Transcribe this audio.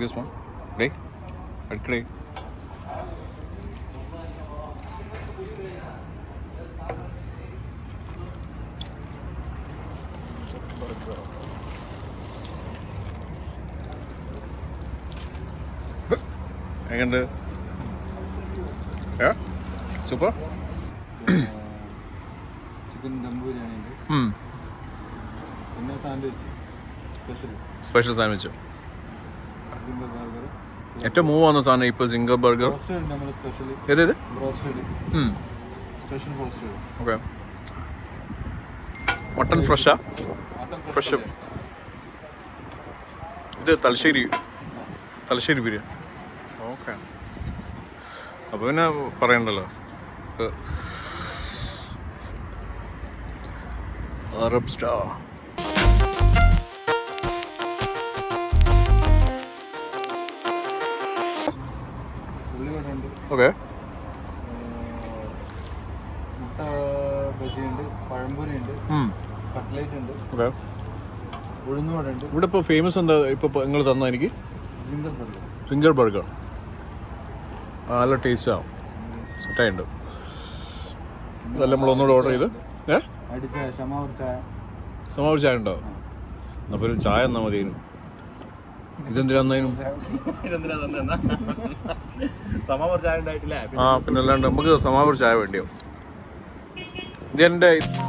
this one. Ready? അടുക്കളേ എങ്ങനെയുണ്ട് super chicken dum biryani ഉണ്ട് പിന്നെ sandwich special special sandwich zinger burger ഏറ്റവും മൂവ് വന്ന സാധനം ഇപ്പോൾ സിംഗർ ബർഗർ റോസ്റ്റഡ് ഉണ്ട് നമ്മുടെ സ്പെഷ്യൽ ഏത് ഏത് roasted special roasted okay mutton ഫ്രഷാ മട്ടൻ ഫ്രഷ് ഇത് തലശ്ശേരി തലശ്ശേരി ബിരിയാണി ഓക്കെ അപ്പോൾ പിന്നെ പറയണ്ടല്ലോ ഇത് അറബ് സ്റ്റാർ ഉള്ളിവട ഉണ്ട് ഓക്കെ മുട്ട ബജി ഉണ്ട് പഴംപൊരി ഉണ്ട് കട്ട്ലേറ്റ് ഉണ്ട് ഓക്കെ ഉഴുന്നുവട ഉണ്ട് ഇവിടെ ഇപ്പോൾ ഫേമസ് എന്താ ഇപ്പോൾ നിങ്ങൾ തന്ന എനിക്ക് സിംഗർ ബർഗർ ഫിംഗർ ബർഗർ നല്ല ടേസ്റ്റാണ് സെറ്റായിട്ടുണ്ട് ഇതെല്ലാം നമ്മൾ ഒന്നുകൂടെ ഓർഡർ ചെയ്ത് ഏ അടിച്ച ഷമാവർ ചായ സമാവ് ചായ ഉണ്ടോ അപ്പോൾ ഒരു ചായ എന്നാൽ മതി ഇതെന്തിനാ തന്നതിനും സമാവർ ചായ ഉണ്ടായിട്ടില്ല ആ പിന്നെ അല്ലാണ്ട് നമുക്ക് സമാവർ ചായ വേണ്ടിയോ ഇത് എൻ്റെ